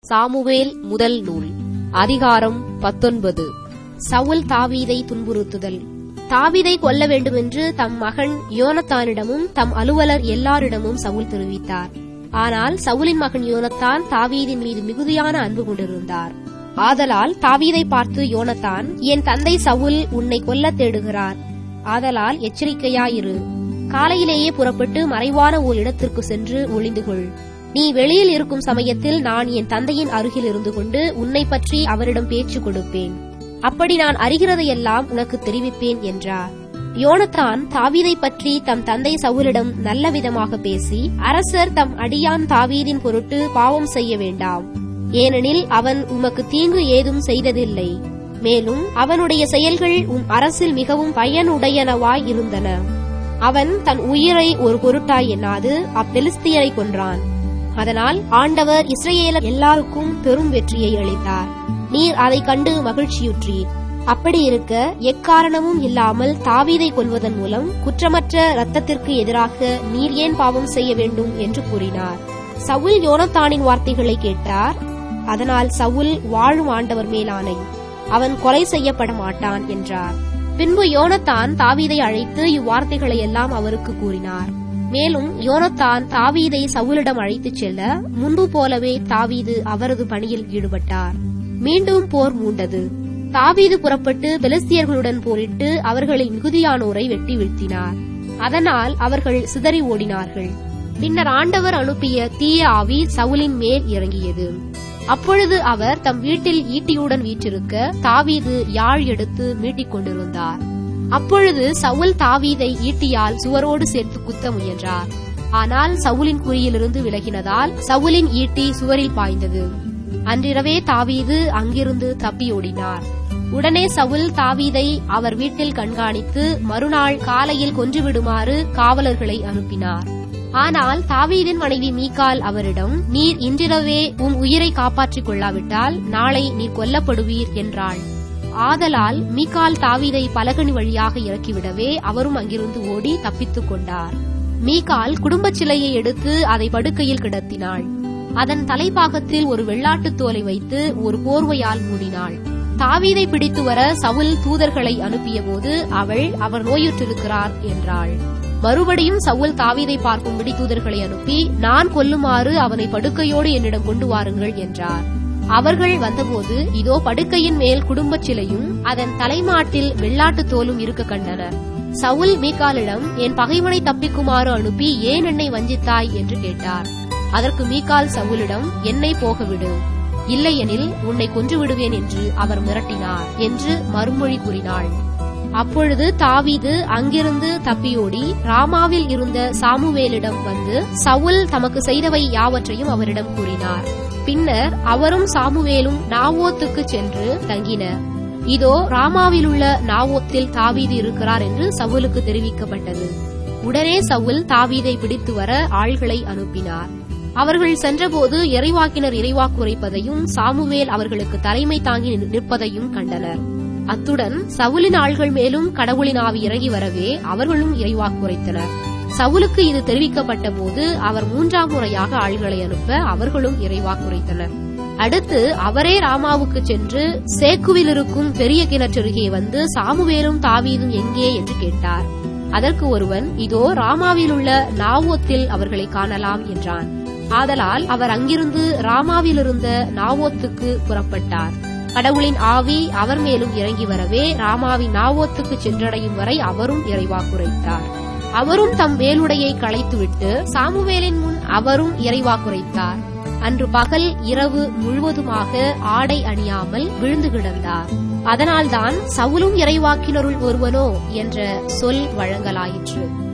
Samuel முதல் நூல் அதிகாரம் பத்தொன்பது சவுல் தாவீதை துன்புறுத்துதல் தாவீதை கொல்ல வேண்டுமென்று தம் மகன் யோனத்தானிடமும் தம் அலுவலர் எல்லாரிடமும் சவுல் தெரிவித்தார் ஆனால் சவுலின் மகன் யோனத்தான் தாவீதின் மீது மிகுதியான அன்பு கொண்டிருந்தார் ஆதலால் தாவீதை பார்த்து யோனத்தான் என் தந்தை சவுல் உன்னை கொல்ல தேடுகிறார் ஆதலால் எச்சரிக்கையாயிரு காலையிலேயே புறப்பட்டு மறைவான ஓர் இடத்திற்கு சென்று ஒளிந்து கொள் நீ வெளியில் இருக்கும் சமயத்தில் நான் என் தந்தையின் அருகில் இருந்து கொண்டு உன்னை பற்றி அவரிடம் பேச்சு கொடுப்பேன் அப்படி நான் அறிகிறதையெல்லாம் உனக்கு தெரிவிப்பேன் என்றார் யோனத்தான் தாவீதை பற்றி தம் தந்தை சவுலிடம் நல்ல விதமாக பேசி அரசர் தம் அடியான் தாவீதின் பொருட்டு பாவம் செய்ய வேண்டாம் ஏனெனில் அவன் உமக்கு தீங்கு ஏதும் செய்ததில்லை மேலும் அவனுடைய செயல்கள் உம் அரசில் மிகவும் பயனுடையனவாய் இருந்தன அவன் தன் உயிரை ஒரு பொருட்டாய் எண்ணாது அப்பெலிஸ்தியரை கொன்றான் அதனால் ஆண்டவர் இஸ்ரேலர் எல்லாருக்கும் பெரும் வெற்றியை அளித்தார் நீர் அதை கண்டு மகிழ்ச்சியுற்றீர் அப்படி இருக்க எக்காரணமும் இல்லாமல் தாவீதை கொல்வதன் மூலம் குற்றமற்ற இரத்தத்திற்கு எதிராக நீர் ஏன் பாவம் செய்ய வேண்டும் என்று கூறினார் சவுல் யோனத்தானின் வார்த்தைகளை கேட்டார் அதனால் சவுல் வாழும் ஆண்டவர் மேலானை அவன் கொலை செய்யப்பட மாட்டான் என்றார் பின்பு யோனத்தான் தாவீதை அழைத்து இவ்வார்த்தைகளை எல்லாம் அவருக்கு கூறினார் மேலும் யோனத்தான் தாவீதை சவுலிடம் அழைத்துச் செல்ல முன்பு போலவே தாவீது அவரது பணியில் ஈடுபட்டார் மீண்டும் போர் மூண்டது தாவீது புறப்பட்டு பெலிஸ்தியர்களுடன் போரிட்டு அவர்களில் மிகுதியானோரை வெட்டி வீழ்த்தினார் அதனால் அவர்கள் சிதறி ஓடினார்கள் பின்னர் ஆண்டவர் அனுப்பிய தீய ஆவி சவுலின் மேல் இறங்கியது அப்பொழுது அவர் தம் வீட்டில் ஈட்டியுடன் வீற்றிருக்க தாவீது யாழ் எடுத்து மீட்டிக் கொண்டிருந்தார் அப்பொழுது சவுல் தாவீதை ஈட்டியால் சுவரோடு சேர்த்து குத்த முயன்றார் ஆனால் சவுலின் குறியிலிருந்து விலகினதால் சவுலின் ஈட்டி சுவரில் பாய்ந்தது அன்றிரவே தாவீது அங்கிருந்து தப்பியோடினார் உடனே சவுல் தாவீதை அவர் வீட்டில் கண்காணித்து மறுநாள் காலையில் கொன்றுவிடுமாறு காவலர்களை அனுப்பினார் ஆனால் தாவீதின் மனைவி மீகால் அவரிடம் நீர் இன்றிரவே உம் உயிரை காப்பாற்றிக் கொள்ளாவிட்டால் நாளை நீர் கொல்லப்படுவீர் என்றாள் ஆதலால் மீகால் தாவீதை பலகனி வழியாக இறக்கிவிடவே அவரும் அங்கிருந்து ஓடி தப்பித்துக் கொண்டார் மீகால் குடும்பச் சிலையை எடுத்து அதை படுக்கையில் கிடத்தினாள் அதன் தலைப்பாகத்தில் ஒரு வெள்ளாட்டுத் தோலை வைத்து ஒரு போர்வையால் மூடினாள் தாவீதை பிடித்து வர சவுல் தூதர்களை அனுப்பியபோது அவள் அவர் நோயுற்றிருக்கிறார் என்றாள் மறுபடியும் சவுல் தாவீதை பார்க்கும்படி தூதர்களை அனுப்பி நான் கொல்லுமாறு அவனை படுக்கையோடு என்னிடம் கொண்டு வாருங்கள் என்றார் அவர்கள் வந்தபோது இதோ படுக்கையின் மேல் குடும்பச் சிலையும் அதன் தலைமாட்டில் வெள்ளாட்டுத் தோலும் இருக்க கண்டனர் சவுல் மீகாலிடம் என் பகைவனை தப்பிக்குமாறு அனுப்பி ஏன் என்னை வஞ்சித்தாய் என்று கேட்டார் அதற்கு மீகால் சவுலிடம் என்னை போகவிடு இல்லையெனில் உன்னை கொன்று விடுவேன் என்று அவர் மிரட்டினார் என்று மறுமொழி கூறினாள் அப்பொழுது தாவீது அங்கிருந்து தப்பியோடி ராமாவில் இருந்த சாமுவேலிடம் வந்து சவுல் தமக்கு செய்தவை யாவற்றையும் அவரிடம் கூறினார் பின்னர் அவரும் சாமுவேலும் நாவோத்துக்கு சென்று தங்கினர் இதோ ராமாவிலுள்ள நாவோத்தில் தாவீது இருக்கிறார் என்று சவுலுக்கு தெரிவிக்கப்பட்டது உடனே சவுல் தாவீதை பிடித்து வர ஆள்களை அனுப்பினார் அவர்கள் சென்றபோது இறைவாக்கினர் இறைவாக்கு உரைப்பதையும் சாமுவேல் அவர்களுக்கு தலைமை தாங்கி நிற்பதையும் கண்டனர் அத்துடன் சவுலின் ஆள்கள் மேலும் கடவுளின் ஆவி இறங்கி வரவே அவர்களும் இறைவாக்கு உரைத்தனர் சவுலுக்கு இது தெரிவிக்கப்பட்ட போது அவர் மூன்றாம் முறையாக ஆள்களை அனுப்ப அவர்களும் இறைவாக்குரைத்தனர் அடுத்து அவரே ராமாவுக்கு சென்று சேக்குவில் இருக்கும் பெரிய கிணற்றருகே வந்து சாமுவேலும் தாவீதும் எங்கே என்று கேட்டார் அதற்கு ஒருவன் இதோ ராமாவில் உள்ள நாவோத்தில் அவர்களை காணலாம் என்றான் ஆதலால் அவர் அங்கிருந்து ராமாவிலிருந்த நாவோத்துக்கு புறப்பட்டார் கடவுளின் ஆவி அவர் மேலும் இறங்கி வரவே ராமாவின் நாவோத்துக்கு சென்றடையும் வரை அவரும் இறைவாக்குரைத்தார் அவரும் தம் வேலுடையை களைத்துவிட்டு சாமுவேலின் முன் அவரும் இறைவாக்குரைத்தார் அன்று பகல் இரவு முழுவதுமாக ஆடை அணியாமல் விழுந்து கிடந்தார் அதனால்தான் சவுலும் இறைவாக்கினருள் ஒருவனோ என்ற சொல் வழங்கலாயிற்று